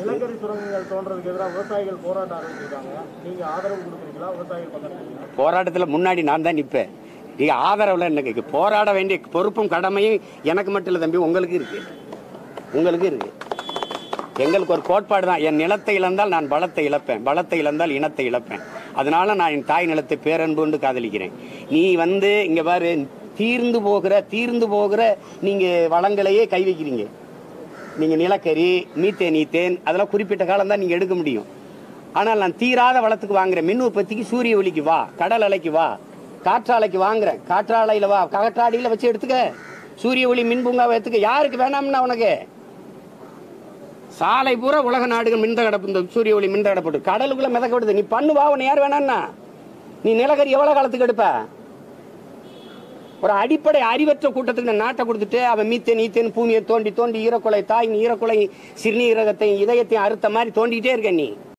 நிலக்கரி சுரங்கங்கள் தோன்றதுக்கு எதிராக விவசாயிகள் போராட்டம் ஆரம்பிச்சிருக்காங்க நீங்க ஆதரவு கொடுக்குறீங்களா விவசாயிகள் பக்கம் இருக்கீங்களா? போராட்டத்தில் முன்னாடி நான் தான் நிற்பேன் நீங்க ஆதரவில் என்ன கேக்கு போராட வேண்டிய பொறுப்பும் கடமையும் எனக்கு மட்டும் இல்லை தம்பி உங்களுக்கு இருக்கு உங்களுக்கு இருக்கு எங்களுக்கு ஒரு கோட்பாடு தான் என் நிலத்தை இழந்தால் நான் பலத்தை இழப்பேன் பலத்தை இழந்தால் இனத்தை இழப்பேன் அதனால நான் என் தாய் நிலத்தை பேரன்பு கொண்டு காதலிக்கிறேன் நீ வந்து இங்க பாரு தீர்ந்து போகிற தீர்ந்து போகிற நீங்க வளங்களையே கை வைக்கிறீங்க நீங்க நிலக்கரி மீத்தேன் நீத்தேன் அதெல்லாம் குறிப்பிட்ட காலம் தான் நீங்க எடுக்க முடியும் ஆனால் நான் தீராத வளத்துக்கு வாங்குறேன் மின் உற்பத்திக்கு சூரிய ஒளிக்கு வா கடல் அலைக்கு வா காற்றாலைக்கு வாங்குறேன் காற்றாலையில வா காற்றாடியில வச்சு எடுத்துக்க சூரிய ஒளி மின் பூங்காவை எடுத்துக்க யாருக்கு வேணாம்னா உனக்கு சாலை பூரா உலக நாடுகள் மின் தகடப்பு இந்த சூரிய ஒளி மின் தகடப்பட்டு கடலுக்குள்ள மிதக்க விடுது நீ பண்ணுவா உன்னை யார் வேணான்னா நீ நிலக்கரி எவ்வளவு காலத்துக்கு எடுப்ப ஒரு அடிப்படை அறிவற்ற கூட்டத்துக்கு நான் நாட்டை கொடுத்துட்டு அவன் மீத்தேன் ஈத்தேன் பூமியை தோண்டி தோண்டி ஈரக்குலை தாய் ஈரக்குலை சிறுநீரகத்தையும் இதயத்தையும் அறுத்த மாதிரி தோண்டிக்கிட்டே இருக்க நீ